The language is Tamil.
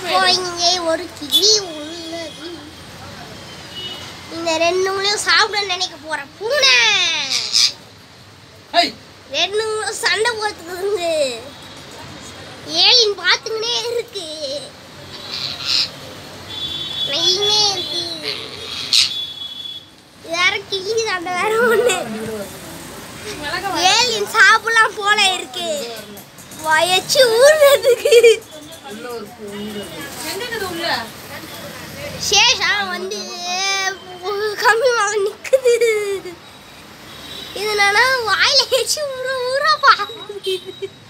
அப்போ இங்கே ஒரு கிளி உள்ளது இந்த ரெண்டுங்களையும் சாப்பிட நினைக்க போற பூனை ஹேய் ரெண்டுங்களும் சண்டை போட்டுக்குதுங்க ஏலின் பார்த்துக்கினே இருக்கு நெய்யுமே இருக்கு வேற கிளி சண்டை வேற ஒண்ணு ஏலின் சாப்பிடலாம் போல இருக்கு வயச்சு ஊர்றதுக்கு சேஷா வந்து கம்மி மகன் நிக்குது இது என்னன்னா வாயில வச்சு ஊற ஊற பாக்குது